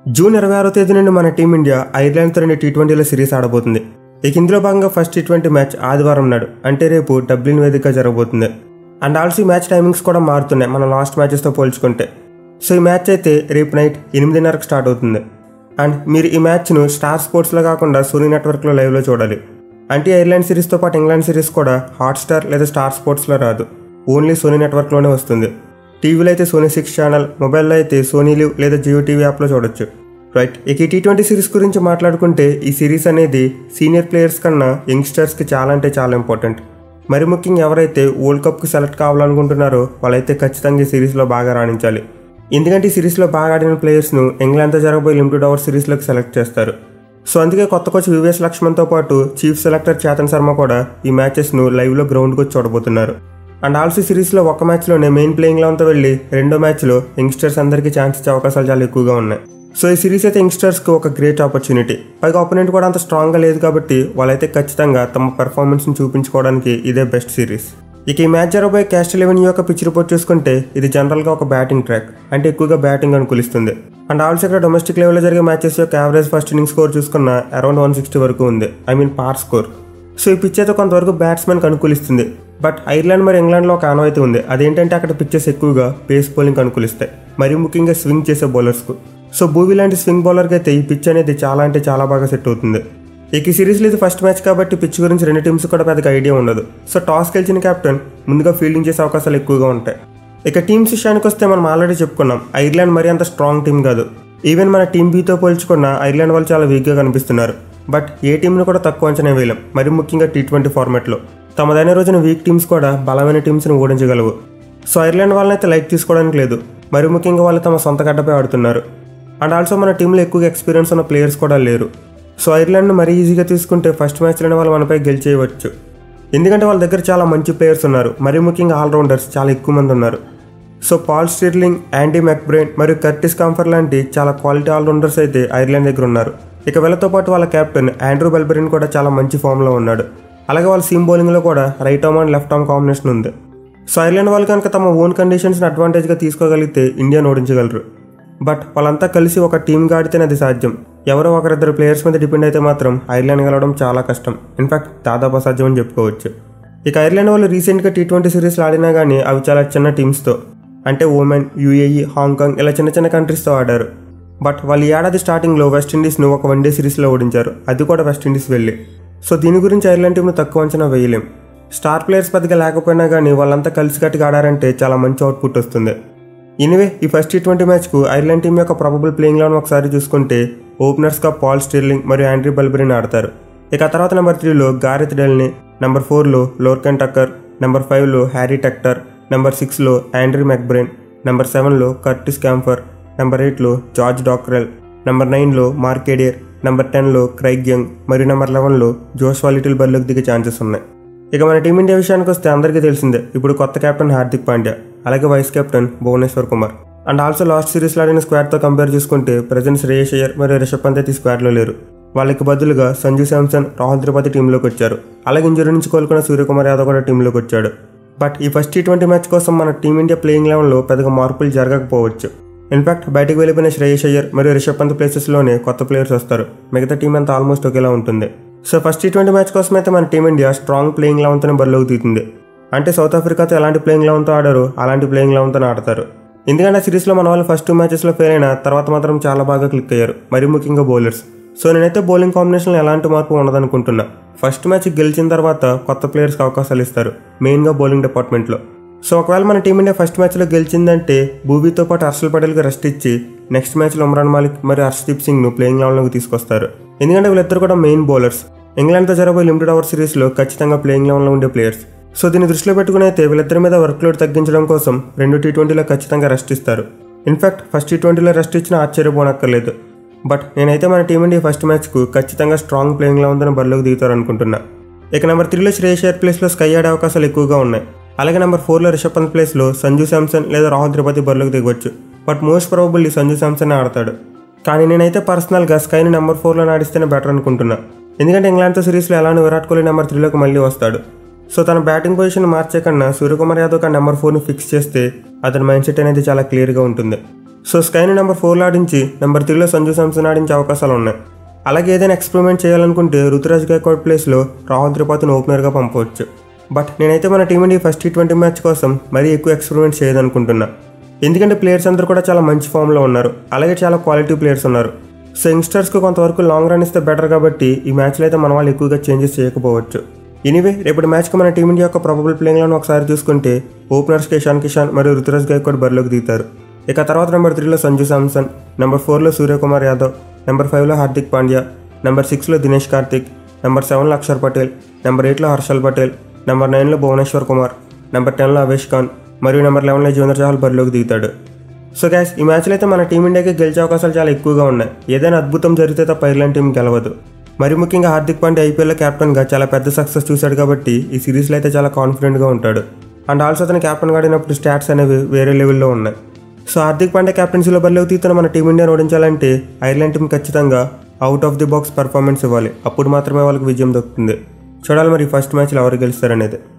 June ఇరవై ఆరో తేదీ నుండి మన టీమిండియా ఐర్లాండ్తో రెండు టీ ట్వంటీలో సిరీస్ ఆడబోతుంది ఇక ఇందులో భాగంగా ఫస్ట్ టీ ట్వంటీ మ్యాచ్ ఆదివారం నాడు అంటే రేపు డబ్లిన్ వేదికగా జరగబోతుంది అండ్ ఆల్సో ఈ మ్యాచ్ టైమింగ్స్ కూడా మారుతున్నాయి మన లాస్ట్ మ్యాచెస్తో పోల్చుకుంటే సో ఈ మ్యాచ్ అయితే రేపు నైట్ ఎనిమిదిన్నరకు స్టార్ట్ అవుతుంది అండ్ మీరు ఈ మ్యాచ్ను స్టార్ స్పోర్ట్స్లో కాకుండా సోనీ నెట్వర్క్లో లైవ్లో చూడాలి అంటే ఐర్లాండ్ సిరీస్తో పాటు ఇంగ్లాండ్ సిరీస్ కూడా హాట్స్టార్ లేదా స్టార్ స్పోర్ట్స్లో రాదు ఓన్లీ సోనీ నెట్వర్క్లోనే వస్తుంది టీవీలో అయితే సోనీ సిక్స్ ఛానల్ మొబైల్లో అయితే సోనీ లివ్ లేదా జియో టీవీ యాప్లో చూడొచ్చు రైట్ ఇక ఈ టీ ట్వంటీ సిరీస్ గురించి మాట్లాడుకుంటే ఈ సిరీస్ అనేది సీనియర్ ప్లేయర్స్ కన్నా యంగ్స్టర్స్కి చాలా అంటే చాలా ఇంపార్టెంట్ మరి ముఖ్యంగా ఎవరైతే వరల్డ్ కప్కి సెలెక్ట్ కావాలనుకుంటున్నారో వాళ్ళైతే ఖచ్చితంగా ఈ సిరీస్లో బాగా రాణించాలి ఎందుకంటే ఈ సిరీస్లో బాగా ఆడిన ప్లేయర్స్ను ఇంగ్లాండ్తో జరగబోయే లిమిటెడ్ ఓవర్ సిరీస్లోకి సెలెక్ట్ చేస్తారు సో అందుకే కొత్త కోచ్ వివేస్ లక్ష్మణ్తో పాటు చీఫ్ సెలెక్టర్ చేతన్ శర్మ కూడా ఈ మ్యాచెస్ను లైవ్లో గ్రౌండ్కి వచ్చి చూడబోతున్నారు అండ్ ఆల్సో సిరీస్లో ఒక మ్యాచ్లోనే మెయిన్ ప్లేయింగ్ లెవెన్తో వెళ్ళి రెండో మ్యాచ్లో యంగ్స్టర్స్ అందరికీ ఛాన్స్ ఇచ్చే అవకాశాలు చాలా ఎక్కువగా ఉన్నాయి సో ఈ సిరీస్ అయితే యంగ్స్టర్స్కి ఒక గ్రేట్ ఆపర్చునిటీ పైగా ఆపోనెంట్ కూడా అంత స్ట్రాంగ్గా లేదు కాబట్టి వాళ్ళైతే ఖచ్చితంగా తమ పెర్ఫార్మెన్స్ని చూపించుకోవడానికి ఇదే బెస్ట్ సిరీస్ ఇక ఈ మ్యాచ్ జరగబోయే క్యాస్ట్ లెవెన్ యొక్క పిచ్ రిపోర్ట్ చూసుకుంటే ఇది జనరల్గా ఒక బ్యాటింగ్ ట్రాక్ అంటే ఎక్కువగా బ్యాటింగ్ అనుకూలిస్తుంది అండ్ ఆల్సో ఇక్కడ డొమెస్టిక్ లెవెల్లో జరిగే మ్యాచెస్ యొక్క యావరేజ్ ఫస్ట్ ఇన్నింగ్ స్కోర్ చూసుకున్న అరౌండ్ వన్ సిక్స్టీ వరకు ఉంది I mean par score so ఈ పిచ్ అయితే కొంతవరకు బ్యాట్స్మెన్కి అనుకూలిస్తుంది బట్ ఐర్లాండ్ మరి ఇంగ్లాండ్లో ఒక ఆనవాయితీ ఉంది అదేంటంటే అక్కడ పిచ్చెస్ ఎక్కువగా పేస్ బౌలింగ్ అనుకూలిస్తాయి మరీ ముఖ్యంగా స్వింగ్ చేసే బౌలర్స్కు సో భూవి లాంటి స్వింగ్ బౌలర్కి అయితే ఈ పిచ్ అనేది చాలా అంటే చాలా బాగా సెట్ అవుతుంది ఇక ఈ సిరీస్లో ఇది ఫస్ట్ మ్యాచ్ కాబట్టి పిచ్ గురించి రెండు టీమ్స్ కూడా పెద్దగా ఐడియా ఉండదు సో టాస్ గెలిచిన కెప్టెన్ ముందుగా ఫీల్డింగ్ చేసే అవకాశాలు ఎక్కువగా ఉంటాయి ఇక టీమ్స్ విషయానికి వస్తే మనం ఆల్రెడీ చెప్పుకున్నాం ఐర్లాండ్ మరీ అంత స్ట్రాంగ్ టీం కాదు ఈవెన్ మన టీం బీతో పోల్చుకున్న ఐర్లాండ్ వాళ్ళు చాలా వీక్గా కనిపిస్తున్నారు బట్ ఏ టీంను కూడా తక్కువ అంచనా వేయలేం మరి ముఖ్యంగా టీ ట్వంటీ ఫార్మాట్లో తమదైన రోజున వీక్ టీమ్స్ కూడా బలమైన టీమ్స్ని ఓడించగలవు సో ఐర్లాండ్ వాళ్ళని అయితే లైక్ తీసుకోవడానికి లేదు మరి ముఖ్యంగా వాళ్ళు తమ సొంత గడ్డపై ఆడుతున్నారు అండ్ ఆల్సో మన టీంలో ఎక్కువగా ఎక్స్పీరియన్స్ ఉన్న ప్లేయర్స్ కూడా లేరు సో ఐర్లాండ్ను మరీ ఈజీగా తీసుకుంటే ఫస్ట్ మ్యాచ్లోనే వాళ్ళు మనపై గెలిచేయవచ్చు ఎందుకంటే వాళ్ళ దగ్గర చాలా మంచి ప్లేయర్స్ ఉన్నారు మరి ముఖ్యంగా ఆల్రౌండర్స్ చాలా ఎక్కువ మంది ఉన్నారు so Paul Stirling Andy McBrine మరియు కర్టిస్ కాంఫర్ లాంటి చాలా క్వాలిటీ ఆల్రౌండర్స్ అయితే ఐర్లాండ్ దగ్గర ఉన్నారు ఇక వీళ్ళతో పాటు వాళ్ళ కెప్టెన్ ఆండ్రూ బెల్బెరిన్ కూడా చాలా మంచి ఫామ్లో ఉన్నాడు అలాగే వాళ్ళ సీమ్ బౌలింగ్లో కూడా right arm and left arm combination ఉంది సో ఐర్లాండ్ వాళ్ళు కనుక తమ ఓన్ కండిషన్స్ని అడ్వాంటేజ్గా తీసుకోగలిగితే ఇండియాను ఓడించగలరు బట్ వాళ్ళంతా కలిసి ఒక టీమ్గా ఆడితేనే అది సాధ్యం ఎవరో ఒకరిద్దరు ప్లేయర్స్ మీద డిపెండ్ అయితే మాత్రం ఐర్లాండ్ గెలవడం చాలా కష్టం ఇన్ఫాక్ట్ దాదాపు అసాధ్యం అని చెప్పుకోవచ్చు ఇక ఐర్లాండ్ వాళ్ళు రీసెంట్గా టీ ట్వంటీ సిరీస్లో ఆడినా కానీ అవి చాలా చిన్న టీమ్స్తో అంటే ఓమెన్ యూఏఈ హాంకాంగ్ ఇలా చిన్న చిన్న కంట్రీస్తో ఆడారు బట్ వాళ్ళు ఈ ఏడాది స్టార్టింగ్లో వెస్టిండీస్ను ఒక వన్డే సిరీస్లో ఓడించారు అది కూడా వెస్టిండీస్ వెళ్ళి సో దీని గురించి ఐర్లాండ్ టీంను తక్కువ అంచనా వేయలేం స్టార్ ప్లేయర్స్ పెద్దగా లేకపోయినా కానీ వాళ్ళంతా కలిసికట్టుగా ఆడారంటే చాలా మంచి అవుట్పుట్ వస్తుంది ఎనివే ఈ ఫస్ట్ టీ ట్వంటీ మ్యాచ్కు ఐర్లాండ్ టీం యొక్క ప్రాబబుల్ ప్లేయింగ్ లెవెన్ ఒకసారి చూసుకుంటే ఓపెనర్స్గా పాల్ స్టిర్లింగ్ మరియు ఆండ్రీ బల్బరిన్ ఆడతారు ఇక ఆ తర్వాత నెంబర్ త్రీలో గారెత్ డెల్ని నెంబర్ ఫోర్లో లోర్కెన్ టక్కర్ నెంబర్ ఫైవ్లో హ్యారీ టెక్టర్ నెంబర్ సిక్స్లో ఆండ్రీ మెక్బ్రెయిన్ నెంబర్ సెవెన్లో కర్టిస్ క్యాంఫర్ నెంబర్ ఎయిట్లో జార్జ్ డాక్రెల్ నెంబర్ నైన్లో మార్కేడియర్ నెంబర్ టెన్లో క్రైగ్ యంగ్ మరియు నెంబర్ లెవెన్లో జోష్వా లిటిల్ బర్లోకి దిగే ఛాన్సెస్ ఉన్నాయి ఇక మన టీమిండియా విషయానికి వస్తే అందరికీ తెలిసిందే ఇప్పుడు కొత్త కెప్టెన్ హార్దిక్ పాండ్యా అలాగే vice captain Bhuvneshwar Kumar and also last సిరీస్లో ఆడిన స్క్వాడ్తో కంపేర్ చేసుకుంటే ప్రజెంట్ శ్రేయస్ అయ్యర్ మరియు రిషబ్ పంత్ అయితే ఈ స్క్వాడ్లో లేరు వాళ్ళకి బదులుగా సంజు శాంసన్ రాహుల్ త్రిపాఠి టీంలోకి వచ్చారు అలాగే ఇంజరీ నుంచి కోలుకున్న సూర్యకుమార్ యాదవ్ కూడా టీంలోకి వచ్చాడు బట్ ఈ ఫస్ట్ టీ ట్వంటీ మ్యాచ్ కోసం మన టీమిండియా ప్లేయింగ్ లెవెన్లో పెద్దగా మార్పులు జరగకపోవచ్చు ఇన్ఫాక్ట్ బయటకు వెళ్ళిపోయిన శ్రేయస్ అయ్యర్ మరియు రిషబ్ పంత్ ప్లేసెస్లోనే కొత్త ప్లేయర్స్ వస్తారు మిగతా టీం అంతా ఆల్మోస్ట్ ఒకేలా ఉంటుంది so first T twenty match కోసం అయితే మన టీమిండియా స్ట్రాంగ్ ప్లేయింగ్ లెవెన్తోనే బరిలోకి తీస్తుంది అంటే సౌత్ ఆఫ్రికాతో ఎలాంటి ప్లేయింగ్ లెవెన్తో ఆడారో అలాంటి ప్లేయింగ్ లెవెన్తో ఆడతారు ఎందుకంటే ఆ సిరీస్లో మన వాళ్ళు ఫస్ట్ టూ మ్యాచెస్లో ఫెయిల్ అయినా తర్వాత మాత్రం చాలా బాగా క్లిక్ అయ్యారు మరి ముఖ్యంగా బౌలర్స్ సో నేనైతే బౌలింగ్ కాంబినేషన్లో ఎలాంటి మార్పు ఉండదనుకుంటున్నా ఫస్ట్ మ్యాచ్ గెలిచిన తర్వాత కొత్త ప్లేయర్స్కి అవకాశాలు ఇస్తారు మెయిన్గా బౌలింగ్ డిపార్ట్మెంట్లో సో ఒకవేళ మన టీమిండియా ఫస్ట్ మ్యాచ్లో గెలిచిందంటే భూవీతో పాటు హర్షల్ పటేల్కి రెస్ట్ ఇచ్చి నెక్స్ట్ మ్యాచ్లో ఉమ్రాన్ మాలిక్ మరియు హర్షదీప్ సింగ్ను ప్లేయింగ్ లెవెన్లోకి తీసుకొస్తారు ఎందుకంటే వీళ్ళిద్దరు కూడా మెయిన్ బౌలర్స్ ఇంగ్లాండ్తో జరగబోయే లిమిటెడ్ ఓవర్ సిరీస్లో ఖచ్చితంగా ప్లేయింగ్ లెవెన్లో ఉండే ప్లేయర్స్ సో దీన్ని దృష్టిలో పెట్టుకుని అయితే వీళ్ళిద్దరి మీద వర్క్లోడ్ తగ్గించడం కోసం రెండు టీ ట్వంటీలో ఖచ్చితంగా రెస్ట్ ఇస్తారు ఇన్ఫాక్ట్ ఫస్ట్ టీ ట్వంటీలో రెస్ట్ ఇచ్చినా ఆశ్చర్యపోనక్కర్లేదు బట్ నేనైతే మన టీమిండియా ఫస్ట్ మ్యాచ్కు ఖచ్చితంగా స్ట్రాంగ్ ప్లేయింగ్ లెవెన్తో బరిలోకి దిగుతారు అనుకుంటున్నా ఇక నెంబర్ త్రీలో శ్రేయస్ అయ్యర్ ప్లేస్లో స్కై ఆడే అవకాశాలు ఎక్కువగా ఉన్నాయి అలాగే నెంబర్ ఫోర్లో రిషబ్ పంత్ ప్లేస్లో సంజు శాంసన్ లేదా రాహుల్ త్రిపతి బరిలోకి దిగవచ్చు but most probably Sanju Samson ఆడతాడు కానీ నేనైతే పర్సనల్గా స్కైని నెంబర్ ఫోర్లో ఆడిస్తేనే బెటర్ అనుకుంటున్నా ఎందుకంటే ఇంగ్లాండ్తో సిరీస్లో ఎలానో విరాట్ కోహ్లీ నెంబర్ త్రీలోకి మళ్ళీ వస్తాడు సో తన బ్యాటింగ్ పొజిషన్ మార్చే కన్నా సూర్యకుమార్ యాదవ్ ఆ నెంబర్ ఫోర్ని ఫిక్స్ చేస్తే అతని మైండ్ సెట్ అనేది చాలా క్లియర్గా ఉంటుంది సో స్కైని నెంబర్ ఫోర్లో ఆడించి నెంబర్ త్రీలో సంజు శాంసన్ ఆడించే అవకాశాలు ఉన్నాయి అలాగే ఏదైనా ఎక్స్పెరిమెంట్ చేయాలనుకుంటే రుతురాజ్ గైక్వాడ్ ప్లేస్లో రాహుల్ త్రిపాఠిని ఓపెనర్గా పంపవచ్చు బట్ నేనైతే మన Team India first T twenty match కోసం మరీ ఎక్కువ ఎక్స్పెరిమెంట్ చేయదనుకుంటున్నా ఎందుకంటే ప్లేయర్స్ అందరూ కూడా చాలా మంచి ఫామ్లో ఉన్నారు అలాగే చాలా క్వాలిటీ ప్లేయర్స్ ఉన్నారు సో యంగ్స్టర్స్కి కొంతవరకు లాంగ్ రన్ ఇస్తే బెటర్ కాబట్టి ఈ మ్యాచ్లో అయితే మన వాళ్ళు ఎక్కువగా చేంజెస్ చేయకపోవచ్చు ఎనీవే రేపటి మ్యాచ్కి మన టీమిండియా యొక్క ప్రాబబుల్ ప్లేయింగ్లను ఒకసారి చూసుకుంటే ఓపెనర్స్ కిషాన్ కిషాన్ మరియు రుతురాజ్ గైక్వాడ్ బరిలోకి దిగుతారు ఇక తర్వాత నెంబర్ త్రీలో సంజు శాంసన్ నెంబర్ ఫోర్లో సూర్యకుమార్ యాదవ్ నెంబర్ ఫైవ్లో హార్దిక్ పాండ్యా నెంబర్ సిక్స్లో దినేష్ కార్తిక్ నెంబర్ సెవెన్లో అక్షర్ పటేల్ నెంబర్ ఎయిట్లో హర్షల్ పటేల్ నెంబర్ నైన్లో భువనేశ్వర్ కుమార్ నెంబర్ టెన్లో అవేష్ ఖాన్ మరియు నెంబర్ లెవెన్లో యువనేంద్ర చహల్ బరిలోకి దిగుతాడు సో గ్యాస్ ఈ మ్యాచ్లో అయితే మన టీమిండియాకి గెలిచే అవకాశాలు చాలా ఎక్కువగా ఉన్నాయి ఏదైనా అద్భుతం జరిగితే తప్ప ఐర్లాండ్ టీం గెలవదు మరి ముఖ్యంగా హార్దిక్ పాండ్యా ఐపీఎల్లో క్యాప్టెన్గా చాలా పెద్ద సక్సెస్ చూశాడు కాబట్టి ఈ సిరీస్లో అయితే చాలా కాన్ఫిడెంట్గా ఉంటాడు అండ్ ఆల్సో అతను క్యాప్టెన్గా ఆడినప్పుడు స్టాట్స్ అనేవి వేరే లెవెల్లో ఉన్నాయి సో హార్దిక్ పాండ్యా క్యాప్టెన్సీలో బరిలోకి తీస్తున్న మన టీమిండియాను ఓడించాలంటే ఐర్లాండ్ టీం ఖచ్చితంగా out of the box performance ఇవ్వాలి అప్పుడు మాత్రమే వాళ్ళకి విజయం దొరుకుతుంది చూడాలి మరి ఫస్ట్ మ్యాచ్లో ఎవరు గెలుస్తారనేది